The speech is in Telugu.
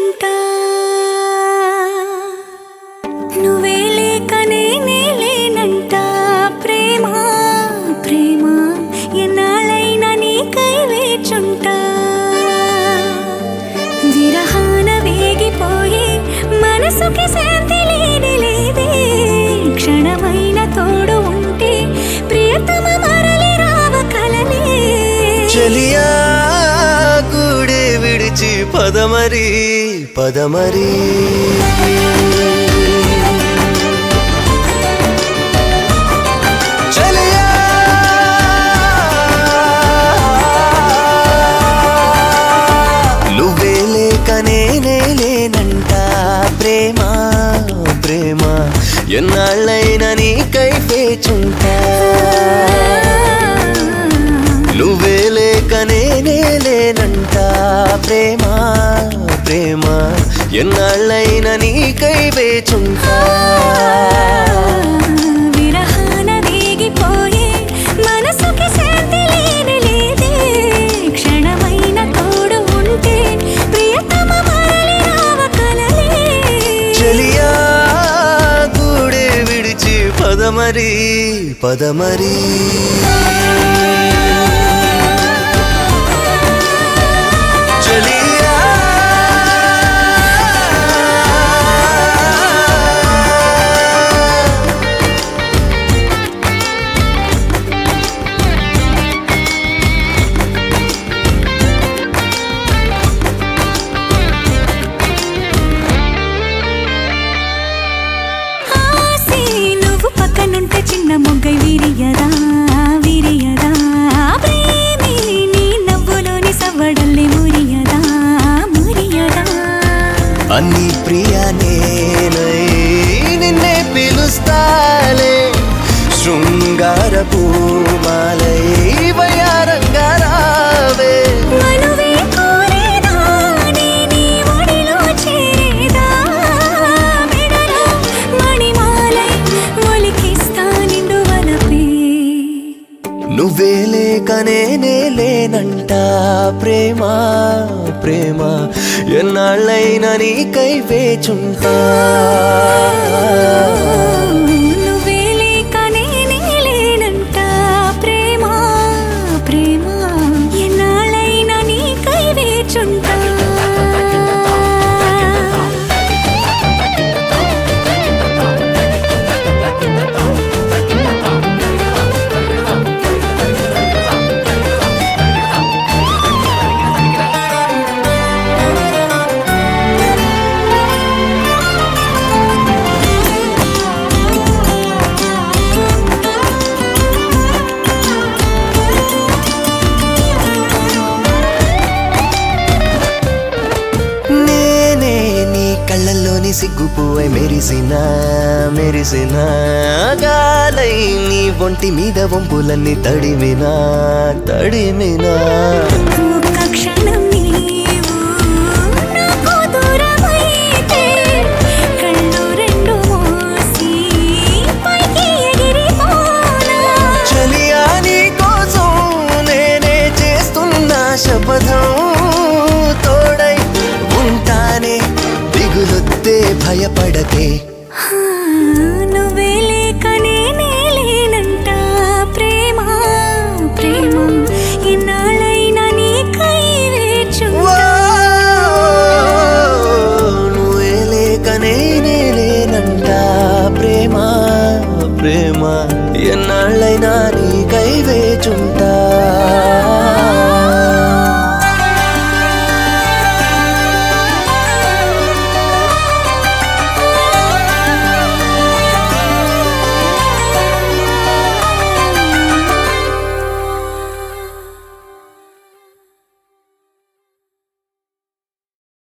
వేచుంటా నువ్వే లేక నేనే లేనంట ప్రేమ ప్రేమ ఎన్నాళ్ళైనా నీకై వేచుంటా విరహాన వేగిపోయి మనసుకి శాంతి లేని లేదే క్షణమైన తోడు ఉంటే ప్రియతమ మరలి రావ కలనే చెలియా గూడే విడిచి పదమరి పదమరి చెలియా నువ్వే లేక నేనే లేనంట ప్రేమ ప్రేమ ఎన్నాళ్ళైనా నీకై వేచుంటా నువ్వే లేక నేనే లేనంట ప్రేమ ప్రేమ ఎన్నాళ్ళైనా నీకై వేచుంటా విరహాన వేగిపోయే మనసుకి శాంతి లేని లేదే క్షణమైన తోడు ఉంటే ప్రియతమ మరలి రావ కలలే చెలియా గూడే విడిచి పదమరి పదమరి చెలియా ఆసి నువ్వు పక్కనుంటే చిన్న మొగ్గై విరియదా విరియదా ప్రేమి నీ నవ్వులోని సవ్వడల్లి మురియదా మురియదా అన్ని ప్రియా నేనై నిన్నే పిలుస్తాలే శృంగార పూమాలై వయారంగా రావే మనువే కోరేదా నీ నీ ఒడిలో చేరేదా మెడలో మణిమాలై ఒలికిస్తా నిండు వలపే నువ్వే లేక నేనే లేనంట ప్రేమ ప్రేమ ఎన్నాళ్ళైనా నీకై వేచుంటా నువ్వే లేక నేనే లేనంట ప్రేమ ప్రేమ ఎన్నాళ్ళైనా నీకై వేచుంటా నేనే నీ కళ్ళల్లోని సిగ్గుపువై మెరిసిన మెరిసిన గాలై నీ ఒంటి మీద వంపులన్నీ తడిమినా తడిమినా ఒక్క క్షణం నీవు నాకు దూరమైతే కళ్ళు రెండు మూసి పైకి ఎగిరిపోనా చలియా నీ కోసం నేనే చేస్తున్నా శపథం తోడై ఉంటానే దిగులొత్తే భయపడకే